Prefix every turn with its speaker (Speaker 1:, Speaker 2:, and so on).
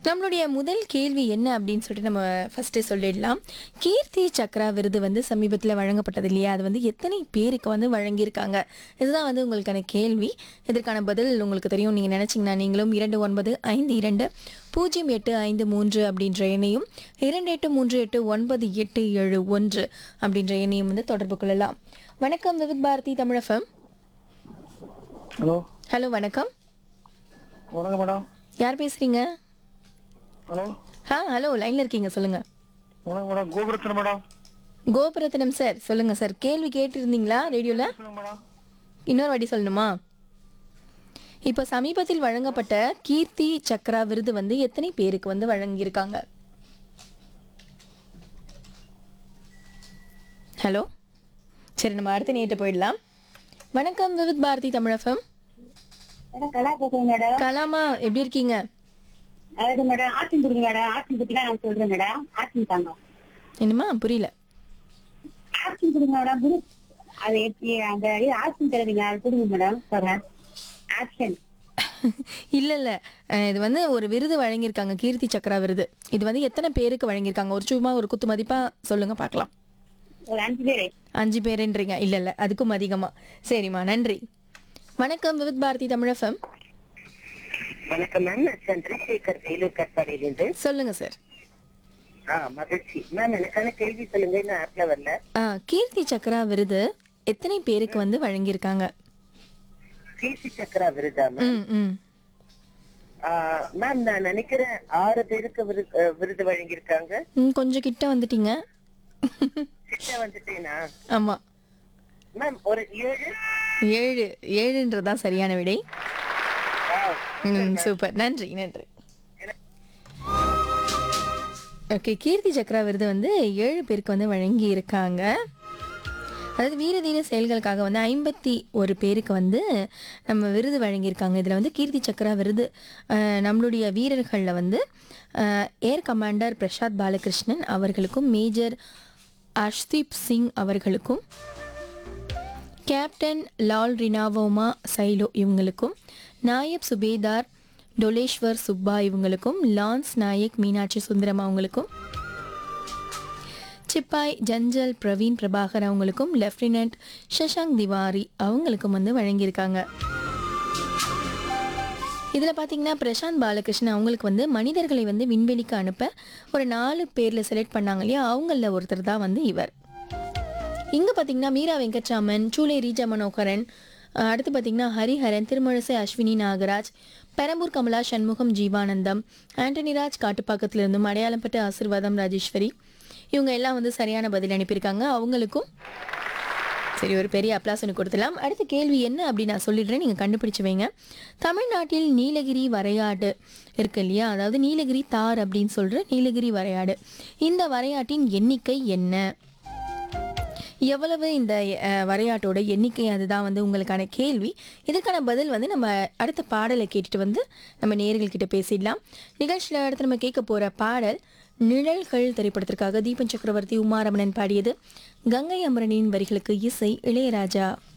Speaker 1: நம்மளுடைய முதல் கேள்வி என்ன அப்படின்னு சொல்லிட்டு நம்ம ஃபர்ஸ்ட் சொல்லிடலாம் கீர்த்தி சக்ரா விருது வந்து சமீபத்தில் வழங்கப்பட்டது இல்லையா அது வந்து எத்தனை பேருக்கு வந்து வழங்கியிருக்காங்க இதுதான் வந்து உங்களுக்கான கேள்வி இதற்கான பதில் உங்களுக்கு தெரியும் நீங்கள் நினச்சிங்கன்னா நீங்களும் இரண்டு ஒன்பது ஐந்து இரண்டு பூஜ்ஜியம் எட்டு ஐந்து மூன்று அப்படின்ற எண்ணையும் இரண்டு எட்டு மூன்று எட்டு ஒன்பது எட்டு ஏழு ஒன்று அப்படின்ற எண்ணையும் வந்து தொடர்பு கொள்ளலாம் வணக்கம் விவித் பாரதி தமிழஃபம்
Speaker 2: ஹலோ
Speaker 1: ஹலோ வணக்கம்
Speaker 2: வணக்கம் மேடம்
Speaker 1: யார் பேசுறீங்க
Speaker 2: ஹலோ
Speaker 1: ஆ ஹலோ லைன்ல இருக்கீங்க சொல்லுங்க
Speaker 2: வணக்கம் மேடம் கோபுரத்தன் மேடம்
Speaker 1: கோபுரத்தனம் சார் சொல்லுங்க சார் கேள்வி கேட்டிருந்தீங்களா ரேடியோல
Speaker 2: சொல்லுங்க மேடம்
Speaker 1: இன்னொரு வாட்டி சொல்லணுமா இப்போ சமீபத்தில் வழங்கப்பட்ட கீர்த்தி சக்ரா விருது வந்து எத்தனை பேருக்கு வந்து வழங்கியிருக்காங்க ஹலோ சரி நம்ம அடுத்த நேற்று போயிடலாம் வணக்கம் விவித் பாரதி தமிழகம்
Speaker 3: மேடம் கலா பேசுறேன் மேடம்
Speaker 1: கலாமா எப்படி இருக்கீங்க
Speaker 3: அதாவது மேடம் ஆக்ஷன் கொடுங்க மேடம் ஆக்ஷன் பத்தி நான் சொல்றேன் மேடம் ஆக்ஷன் தாங்க
Speaker 1: என்னமா புரியல
Speaker 3: ஆக்ஷன் கொடுங்க மேடம் குரு அது எப்படி அந்த இது ஆக்ஷன் தருவீங்க அது கொடுங்க மேடம் சொல்றேன் ஆக்ஷன்
Speaker 1: இல்ல இல்ல அஹ் இது வந்து ஒரு விருது வழங்கியிருக்காங்க கீர்த்தி சக்ரா விருது இது வந்து எத்தனை பேருக்கு வழங்கியிருக்காங்க ஒரு சும்மா ஒரு குத்து மதிப்பா சொல்லுங்க பார்க்கலாம்
Speaker 3: ஒரு அஞ்சு பேரு
Speaker 1: அஞ்சு பேருன்றீங்க இல்ல இல்ல அதுக்கும் அதிகமா சரிம்மா நன்றி வணக்கம் விவித் பாரதி தமிழகம்
Speaker 4: வணக்கம் மேம் நான் சந்திரசேகர் வேலூர் கட்பாடியிலிருந்து
Speaker 1: சொல்லுங்க சார்
Speaker 4: ஆ மகிழ்ச்சி மேம் எனக்கான கேள்வி சொல்லுங்க இன்னும் ஆப்ல வரல
Speaker 1: ஆஹ் கீர்த்தி சக்ரா விருது எத்தனை பேருக்கு வந்து வழங்கியிருக்காங்க
Speaker 4: கீர்த்தி சக்கரா விருதா மேம்
Speaker 1: ம் ம்
Speaker 4: ஆ, மேம் நான் நினைக்கிறேன் ஆறு பேருக்கு விரு- அஹ், விருது வழங்கியிருக்காங்க
Speaker 1: ம், கொஞ்சம் கிட்ட வந்துட்டீங்க
Speaker 4: கிட்ட வந்துட்டேனா
Speaker 1: ஆமா
Speaker 4: மேம் ஒரு ஏழு
Speaker 1: ஏழு ஏழுன்றதுதான் சரியான விடை
Speaker 4: Wow.
Speaker 1: ம், சூப்பர் நன்றி நன்றி ஓகே கீர்த்தி சக்ரா விருது வந்து ஏழு பேருக்கு வந்து வழங்கி இருக்காங்க அதாவது வீரதீர செயல்களுக்காக வந்து ஐம்பத்தி ஒரு பேருக்கு வந்து நம்ம விருது வழங்கியிருக்காங்க இதில் வந்து கீர்த்தி சக்ரா விருது அஹ், நம்மளுடைய வீரர்களில் வந்து அஹ், ஏர் கமாண்டர் பிரசாத் பாலகிருஷ்ணன் அவர்களுக்கும் மேஜர் அஷ்தீப் சிங் அவர்களுக்கும் கேப்டன் லால் ரினாவோமா சைலோ இவங்களுக்கும் நாயப் சுபேதார் டொலேஸ்வர் சுப்பா இவங்களுக்கும் லான்ஸ் நாயக் மீனாட்சி சுந்தரம் அவங்களுக்கும் சிப்பாய் ஜஞ்சல் பிரவீன் பிரபாகர் அவங்களுக்கும் லெஃப்டினன்ட் சஷாங்க் திவாரி அவங்களுக்கும் வந்து வழங்கியிருக்காங்க இதில் பார்த்தீங்கன்னா பிரசாந்த் பாலகிருஷ்ணன் அவங்களுக்கு வந்து மனிதர்களை வந்து விண்வெளிக்கு அனுப்ப ஒரு நாலு பேரில் செலக்ட் பண்ணாங்க இல்லையா அவங்களில் ஒருத்தர் தான் வந்து இவர் இங்கே பார்த்தீங்கன்னா மீரா வெங்கட்ராமன் சூலை ரீஜா மனோகரன் அஹ் அடுத்து பார்த்தீங்கன்னா ஹரிஹரன் திருமழிசை அஸ்வினி நாகராஜ் பெரம்பூர் கமலா சண்முகம் ஜீவானந்தம் ஆண்டனிராஜ் காட்டுப்பாக்கத்திலிருந்தும் அடையாளப்பட்ட ஆசிர்வாதம் ராஜேஸ்வரி இவங்க எல்லாம் வந்து சரியான பதில் அனுப்பியிருக்காங்க அவங்களுக்கும் சரி ஒரு பெரிய அப்ளாசனு கொடுத்துலாம் அடுத்த கேள்வி என்ன அப்படி நான் சொல்லிடுறேன் நீங்கள் கண்டுபிடிச்சு வைங்க தமிழ்நாட்டில் நீலகிரி வரையாடு இருக்கு இல்லையா அதாவது நீலகிரி தார் அப்படின்னு சொல்கிற நீலகிரி வரையாடு இந்த வரையாட்டின் எண்ணிக்கை என்ன எவ்வளவு இந்த அஹ், வரையாட்டோட எண்ணிக்கை அதுதான் வந்து உங்களுக்கான கேள்வி இதுக்கான பதில் வந்து நம்ம அடுத்த பாடலை கேட்டுட்டு வந்து நம்ம நேயர்கள்கிட்ட பேசிடலாம் நிகழ்ச்சியில் அடுத்து நம்ம கேட்க போகிற பாடல் நிழல்கள் திரைப்படத்திற்காக தீபன் சக்கரவர்த்தி உமாரமணன் பாடியது கங்கை அமரனின் வரிகளுக்கு இசை இளையராஜா